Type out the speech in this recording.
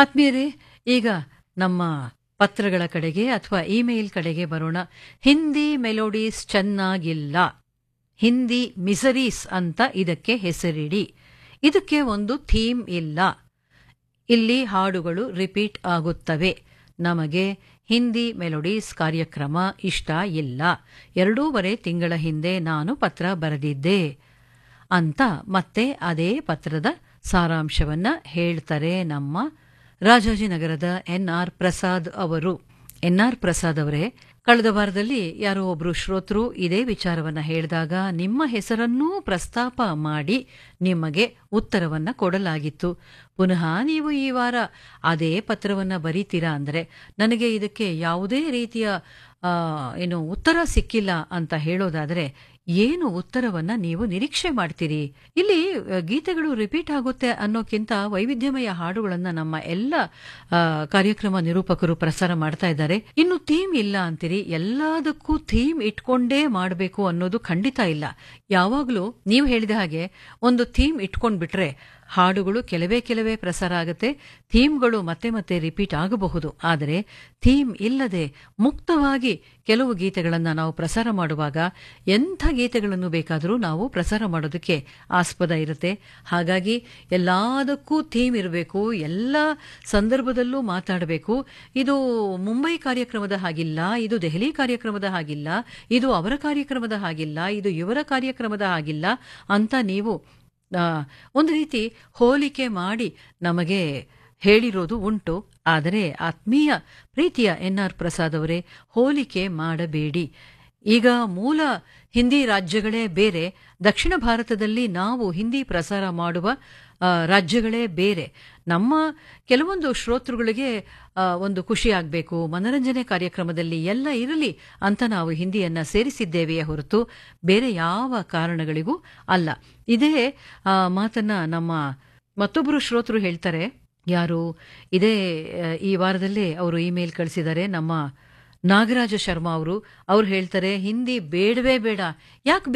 ಆತ್ಮೀಯರೇ ಈಗ ನಮ್ಮ ಪತ್ರಗಳ ಕಡೆಗೆ ಅಥವಾ ಇಮೇಲ್ ಕಡೆಗೆ ಬರೋಣ ಹಿಂದಿ ಮೆಲೋಡೀಸ್ ಚೆನ್ನಾಗಿಲ್ಲ ಹಿಂದಿ ಮಿಸರೀಸ್ ಅಂತ ಇದಕ್ಕೆ ಹೆಸರಿಡಿ ಇದಕ್ಕೆ ಒಂದು ಥೀಮ್ ಇಲ್ಲ ಇಲ್ಲಿ ಹಾಡುಗಳು ರಿಪೀಟ್ ಆಗುತ್ತವೆ ನಮಗೆ ಹಿಂದಿ ಮೆಲೋಡೀಸ್ ಕಾರ್ಯಕ್ರಮ ಇಷ್ಟ ಇಲ್ಲ ಎರಡೂವರೆ ತಿಂಗಳ ಹಿಂದೆ ನಾನು ಪತ್ರ ಬರೆದಿದ್ದೆ ಅಂತ ಮತ್ತೆ ಅದೇ ಪತ್ರದ ಸಾರಾಂಶವನ್ನ ಹೇಳ್ತಾರೆ ನಮ್ಮ ರಾಜಾಜಿನಗರದ ಎನ್ ಆರ್ ಪ್ರಸಾದ್ ಅವರು ಎನ್ ಆರ್ ಪ್ರಸಾದ್ ಅವರೇ ಕಳೆದ ವಾರದಲ್ಲಿ ಯಾರೋ ಒಬ್ರು ಶ್ರೋತೃ ಇದೇ ವಿಚಾರವನ್ನ ಹೇಳಿದಾಗ ನಿಮ್ಮ ಹೆಸರನ್ನೂ ಪ್ರಸ್ತಾಪ ಮಾಡಿ ನಿಮಗೆ ಉತ್ತರವನ್ನ ಕೊಡಲಾಗಿತ್ತು ಪುನಃ ನೀವು ಈ ವಾರ ಅದೇ ಪತ್ರವನ್ನ ಬರೀತೀರಾ ಅಂದರೆ ನನಗೆ ಇದಕ್ಕೆ ಯಾವುದೇ ರೀತಿಯ ಆ, ಏನು ಉತ್ತರ ಸಿಕ್ಕಿಲ್ಲ ಅಂತ ಹೇಳೋದಾದರೆ ಏನು ಉತ್ತರವನ್ನ ನೀವು ನಿರೀಕ್ಷೆ ಮಾಡ್ತೀರಿ ಇಲ್ಲಿ ಆ, ಗೀತೆಗಳು ರಿಪೀಟ್ ಆಗುತ್ತೆ ಅನ್ನೋಕ್ಕಿಂತ ವೈವಿಧ್ಯಮಯ ಹಾಡುಗಳನ್ನ ನಮ್ಮ ಎಲ್ಲ ಆ, ಕಾರ್ಯಕ್ರಮ ನಿರೂಪಕರು ಪ್ರಸಾರ ಮಾಡ್ತಾ ಇದ್ದಾರೆ ಇನ್ನು ಥೀಮ್ ಇಲ್ಲ ಅಂತೀರಿ ಎಲ್ಲದಕ್ಕೂ ಥೀಮ್ ಇಟ್ಕೊಂಡೇ ಮಾಡಬೇಕು ಅನ್ನೋದು ಖಂಡಿತ ಇಲ್ಲ ಯಾವಾಗಲೂ ನೀವು ಹೇಳಿದ ಹಾಗೆ ಒಂದು ಥೀಮ್ ಇಟ್ಕೊಂಡ್ಬಿಟ್ರೆ ಹಾಡುಗಳು ಕೆಲವೇ ಕೆಲವೇ ಪ್ರಸಾರ ಆಗುತ್ತೆ ಥೀಮ್ಗಳು ಮತ್ತೆ ಮತ್ತೆ ರಿಪೀಟ್ ಆಗಬಹುದು ಆದರೆ ಥೀಮ್ ಇಲ್ಲದೆ ಮುಕ್ತವಾಗಿ ಕೆಲವು ಗೀತೆಗಳನ್ನು ನಾವು ಪ್ರಸಾರ ಮಾಡುವಾಗ ಎಂಥ ಗೀತೆಗಳನ್ನು ಬೇಕಾದರೂ ನಾವು ಪ್ರಸಾರ ಮಾಡೋದಕ್ಕೆ ಆಸ್ಪದ ಇರುತ್ತೆ ಹಾಗಾಗಿ ಎಲ್ಲದಕ್ಕೂ ಥೀಮ್ ಇರಬೇಕು ಎಲ್ಲ ಸಂದರ್ಭದಲ್ಲೂ ಮಾತಾಡಬೇಕು ಇದು ಮುಂಬೈ ಕಾರ್ಯಕ್ರಮದ ಹಾಗಿಲ್ಲ ಇದು ದೆಹಲಿ ಕಾರ್ಯಕ್ರಮದ ಹಾಗಿಲ್ಲ ಇದು ಅವರ ಕಾರ್ಯಕ್ರಮದ ಹಾಗಿಲ್ಲ ಇದು ಇವರ ಕಾರ್ಯಕ್ರಮದ ಹಾಗಿಲ್ಲ ಅಂತ ನೀವು ಆ, ಒಂದು ರೀತಿ ಹೋಲಿಕೆ ಮಾಡಿ ನಮಗೆ ಹೇಳಿರೋದು ಉಂಟು ಆದರೆ ಆತ್ಮೀಯ ಪ್ರೀತಿಯ ಎನ್ ಆರ್ ಪ್ರಸಾದ್ ಅವರೇ ಹೋಲಿಕೆ ಮಾಡಬೇಡಿ ಈಗ ಮೂಲ ಹಿಂದಿ ರಾಜ್ಯಗಳೇ ಬೇರೆ ದಕ್ಷಿಣ ಭಾರತದಲ್ಲಿ ನಾವು ಹಿಂದಿ ಪ್ರಸಾರ ಮಾಡುವ ಆ, ರಾಜ್ಯಗಳೇ ಬೇರೆ ನಮ್ಮ ಕೆಲವೊಂದು ಶ್ರೋತೃಗಳಿಗೆ ಆ, ಒಂದು ಖುಷಿ ಆಗಬೇಕು ಮನರಂಜನೆ ಕಾರ್ಯಕ್ರಮದಲ್ಲಿ ಎಲ್ಲ ಇರಲಿ ಅಂತ ನಾವು ಹಿಂದಿಯನ್ನ ಸೇರಿಸಿದ್ದೇವೆಯೇ ಹೊರತು ಬೇರೆ ಯಾವ ಕಾರಣಗಳಿಗೂ ಅಲ್ಲ ಇದೇ ಆ, ಮಾತನ್ನ ನಮ್ಮ ಮತ್ತೊಬ್ಬರು ಶ್ರೋತೃ ಹೇಳ್ತಾರೆ ಯಾರು ಇದೇ ಆ, ಈ ವಾರದಲ್ಲೇ ಅವರು ಇಮೇಲ್ ಕಳಿಸಿದ್ದಾರೆ ನಮ್ಮ ನಾಗರಾಜ ಶರ್ಮಾ ಅವರು ಅವ್ರು ಹೇಳ್ತಾರೆ ಹಿಂದಿ ಬೇಡವೇ ಬೇಡ ಯಾಕೆ